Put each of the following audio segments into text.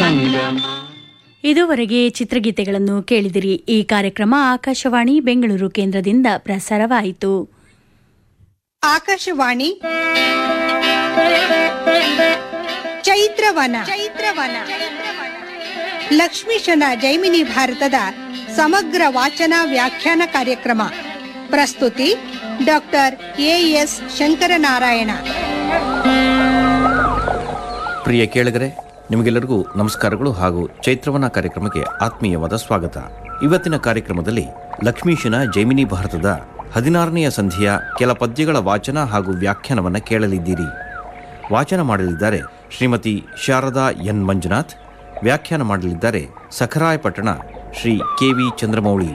ಸಂಗಮ ಇದುವರೆಗೆ ಚಿತ್ರಗೀತೆಗಳನ್ನು ಕೇಳಿದಿರಿ ಈ ಕಾರ್ಯಕ್ರಮ ಆಕಾಶವಾಣಿ ಬೆಂಗಳೂರು ಕೇಂದ್ರದಿಂದ ಪ್ರಸಾರವಾಯಿತು ಆಕಾಶವಾಣಿ ಚೈತ್ರವನ ಚೈತ್ರವನ ಲಕ್ಷ್ಮೀಶನ ಜೈಮಿನಿ ಭಾರತದ ಸಮಗ್ರ ವಾಚನ ವ್ಯಾಖ್ಯಾನ ಕಾರ್ಯಕ್ರಮ ಪ್ರಸ್ತುತಿ ಡಾಕ್ಟರ್ ಎ ಎಸ್ ಶಂಕರನಾರಾಯಣ ಪ್ರಿಯ ಕೇಳಿಗರೆ ನಿಮಗೆಲ್ಲರಿಗೂ ನಮಸ್ಕಾರಗಳು ಹಾಗೂ ಚೈತ್ರವನ ಕಾರ್ಯಕ್ರಮಕ್ಕೆ ಆತ್ಮೀಯವಾದ ಸ್ವಾಗತ ಇವತ್ತಿನ ಕಾರ್ಯಕ್ರಮದಲ್ಲಿ ಲಕ್ಷ್ಮೀಶನ ಜೈಮಿನಿ ಭಾರತದ ಹದಿನಾರನೆಯ ಸಂಧಿಯ ಕೆಲ ಪದ್ಯಗಳ ವಾಚನ ಹಾಗೂ ವ್ಯಾಖ್ಯಾನವನ್ನು ಕೇಳಲಿದ್ದೀರಿ ವಾಚನ ಮಾಡಲಿದ್ದಾರೆ ಶ್ರೀಮತಿ ಶಾರದಾ ಎನ್ ಮಂಜುನಾಥ್ ವ್ಯಾಖ್ಯಾನ ಮಾಡಲಿದ್ದಾರೆ ಸಖರಾಯಪಟ್ಟಣ ಶ್ರೀ ಕೆ ವಿ ಚಂದ್ರಮೌಳಿ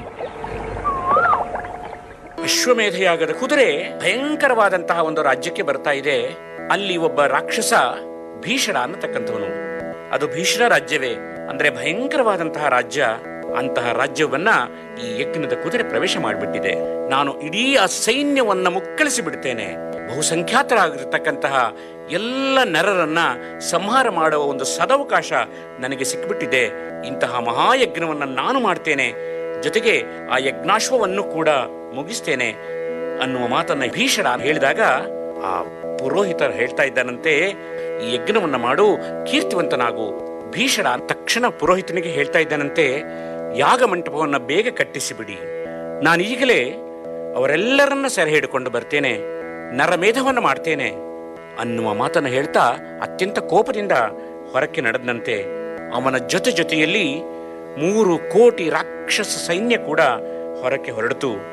ಅಶ್ವಮೇಧಯಾಗದ ಕುದುರೆ ಭಯಂಕರವಾದಂತಹ ಒಂದು ರಾಜ್ಯಕ್ಕೆ ಬರ್ತಾ ಇದೆ ಅಲ್ಲಿ ಒಬ್ಬ ರಾಕ್ಷಸ ಭೀಷಣ ಅನ್ನತಕ್ಕಂಥವನು ಅದು ಭೀಷಣ ರಾಜ್ಯವೇ ಅಂದ್ರೆ ಭಯಂಕರವಾದಂತಹ ರಾಜ್ಯ ಅಂತಹ ರಾಜ್ಯವನ್ನ ಈ ಯಜ್ಞದ ಕುದುರೆ ಪ್ರವೇಶ ಮಾಡಿಬಿಟ್ಟಿದೆ ನಾನು ಇಡೀ ಆ ಸೈನ್ಯವನ್ನ ಮುಕ್ಕಳಿಸಿ ಬಿಡ್ತೇನೆ ಬಹುಸಂಖ್ಯಾತರಾಗಿರ್ತಕ್ಕಂತಹ ಎಲ್ಲ ನರರನ್ನ ಸಂಹಾರ ಮಾಡುವ ಒಂದು ಸದವಕಾಶ ನನಗೆ ಸಿಕ್ಕಿಬಿಟ್ಟಿದೆ ಇಂತಹ ಮಹಾಯಜ್ಞವನ್ನ ನಾನು ಮಾಡ್ತೇನೆ ಜೊತೆಗೆ ಆ ಯಜ್ಞಾಶ್ವವನ್ನು ಕೂಡ ಮುಗಿಸ್ತೇನೆ ಅನ್ನುವ ಮಾತನ್ನ ಭೀಷಣ ಹೇಳಿದಾಗ ಆ ಪುರೋಹಿತರು ಹೇಳ್ತಾ ಇದ್ದಾನಂತೆ ಈ ಯಜ್ಞವನ್ನ ಮಾಡು ಕೀರ್ತಿವಂತನಾಗು ಭೀಷಣ ತಕ್ಷಣ ಪುರೋಹಿತನಿಗೆ ಹೇಳ್ತಾ ಇದ್ದಾನಂತೆ ಯಾಗ ಮಂಟಪವನ್ನ ಬೇಗ ಕಟ್ಟಿಸಿಬಿಡಿ ನಾನು ಈಗಲೇ ಅವರೆಲ್ಲರನ್ನ ಸೆರೆ ಹಿಡಿಕೊಂಡು ಬರ್ತೇನೆ ನರಮೇಧವನ್ನ ಮಾಡ್ತೇನೆ ಅನ್ನುವ ಮಾತನ್ನ ಹೇಳ್ತಾ ಅತ್ಯಂತ ಕೋಪದಿಂದ ಹೊರಕ್ಕೆ ನಡೆದಂತೆ ಅವನ ಜೊತೆ ಜೊತೆಯಲ್ಲಿ ಮೂರು ಕೋಟಿ ರಾಕ್ಷಸ ಸೈನ್ಯ ಕೂಡ ಹೊರಕ್ಕೆ ಹೊರಡಿತು